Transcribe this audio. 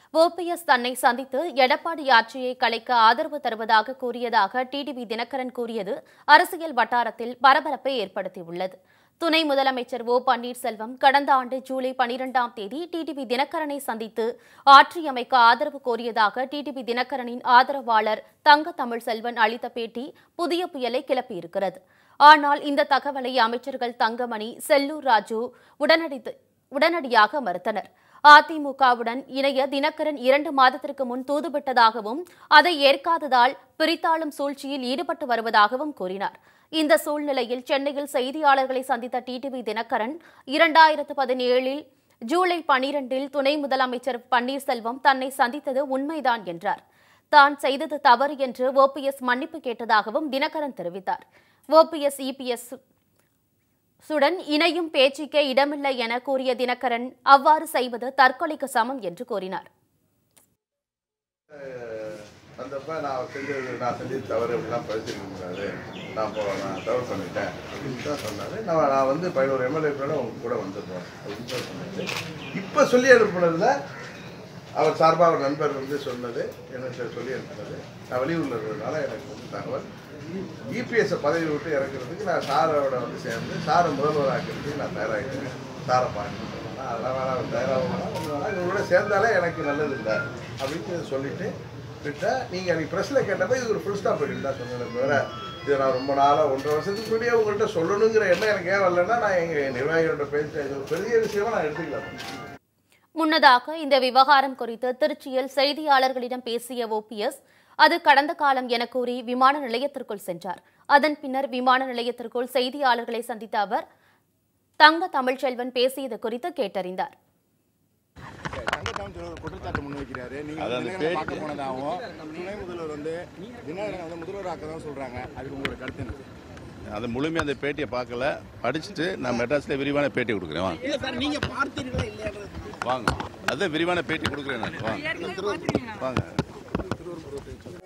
OPS தன்னை சந்தித்து எடப்பாடி ஆட்சியை கலைக்க ஆதரவு தருவதாக கூறியதாக டிடிவி தினகரன் கூறியது அரசியல் வட்டாரத்தில் பரபரப்பை ஏற்படுத்தியுள்ளது துணை முதலமைச்சர் ஓ பன்னீர்செல்வம் கடந்த ஆண்டு ஜூலை பனிரெண்டாம் தேதி டிடிவி தினகரனை சந்தித்து ஆட்சியமைக்க ஆதரவு கோரியதாக டிடிவி தினகரனின் ஆதரவாளர் தங்க தமிழ்செல்வன் அளித்த பேட்டி புதிய புயலை கிளப்பியிருக்கிறது ஆனால் இந்த தகவலை அமைச்சர்கள் தங்கமணி செல்லூர் ராஜு உடனடி உடனடியாக மறுத்தனர் அதிமுகவுடன் இணைய தினகரன் இரண்டு மாதத்திற்கு முன் தூதுவிட்டதாகவும் அதை ஏற்காததால் பிரித்தாளும் சூழ்ச்சியில் ஈடுபட்டு வருவதாகவும் கூறினார் இந்த சூழ்நிலையில் சென்னையில் செய்தியாளர்களை சந்தித்த டிடிவி தினகரன் இரண்டாயிரத்து பதினேழில் ஜூலை பனிரெண்டில் துணை முதலமைச்சர் பன்னீர்செல்வம் தன்னை சந்தித்தது உண்மைதான் என்றார் தான் செய்தது தவறு என்று ஓபிஎஸ் மன்னிப்பு கேட்டதாகவும் தினகரன் தெரிவித்தார் ஓபிஎஸ் இபிஎஸ் சுடன் இணையும் பேச்சுக்கே இடமில்லை என கூறிய தினகரன் அவ்வாறு செய்வது தற்கொலைக்கு சமம் என்று கூறினார் வந்தப்ப நான் செஞ்சது நான் செஞ்சது தவறு அப்படிலாம் பரிசீலிக்கிறாரு நான் இப்போ நான் தவறு பண்ணிட்டேன் அப்படின்னு தான் சொன்னாரு நான் நான் வந்து பதினோரு எம்எல்ஏக்களோட உங்க கூட வந்துடுறோம் அப்படின்னு தான் சொன்னாரு இப்போ சொல்லி அனுப்புனதுல அவர் சார்பாக அவர் நண்பர் வந்து சொன்னது எனக்கு சொல்லி அனுப்புனது நான் வெளியூரில் இருக்கிறதுனால எனக்கு வந்து தகவல் இபிஎஸ்ஸை பதவி விட்டு இறக்குறதுக்கு நான் சாரோட வந்து சேர்ந்து சாரை முதல்வர் ஆக்கிறதுக்கு நான் தயாராகிட்டேன் சாரை பார்க்கணும் அதெல்லாம் வேணாம் அவர் தயாராக வேணாம் ஒண்ணு வேணாம் இவங்களோட சேர்ந்தாலே எனக்கு நல்லது இல்லை அப்படின்னு சொல்லிட்டு விட்டேன் நீங்கள் அன்றைக்கி ப்ரெஸ்ஸில் கேட்டப்ப இது ஒரு ஃபுல் ஸ்டாப் அப்படின்னு தான் சொன்னேன் தவிர இது நான் ரொம்ப நாளாக ஒன்றரை வருஷத்துக்கு முன்னாடியே உங்கள்கிட்ட சொல்லணுங்கிற எண்ணம் எனக்கு ஏன் வரலன்னா நான் எங்கள் நிர்வாகிகளோட பேசிட்டேன் இது ஒரு பெரிய விஷயமா நான் எடுத்துக்கலாம் முன்னதாக இந்த விவகாரம் குறித்து திருச்சியில் செய்தியாளர்களிடம் பேசிய ஓபிஎஸ் அது கடந்த காலம் என கூறி விமான நிலையத்திற்குள் சென்றார் அதன் பின்னர் விமான நிலையத்திற்குள் செய்தியாளர்களை சந்தித்த அவர் தங்க தமிழ்ச்செல்வன் பேசியது குறித்து கேட்டறிந்தார் தங்கத்தாமன் ஒரு குற்றச்சாட்டு முன்வைக்கிறாரு நீங்க அது அந்த தினகரனை பேட்டி- பார்க்க போனதாகவும் துணை முதல்வர் வந்து தினகரனை வந்து முதல்வராக்க தான் சொல்றாங்க அதுக்கு உங்களோட கருத்து என்ன அது முழுமையாக அந்த பேட்டியை பார்க்கல படிச்சுட்டு நான் மெட்ராஸில் விரிவான பேட்டி கொடுக்குறேன் வாங்க இல்ல சார் நீங்க பார்த்தீர்களா இல்லையான்றது வாங்க அதான் விரிவான பேட்டி கொடுக்குறேன் நான் வாங்க வாங்க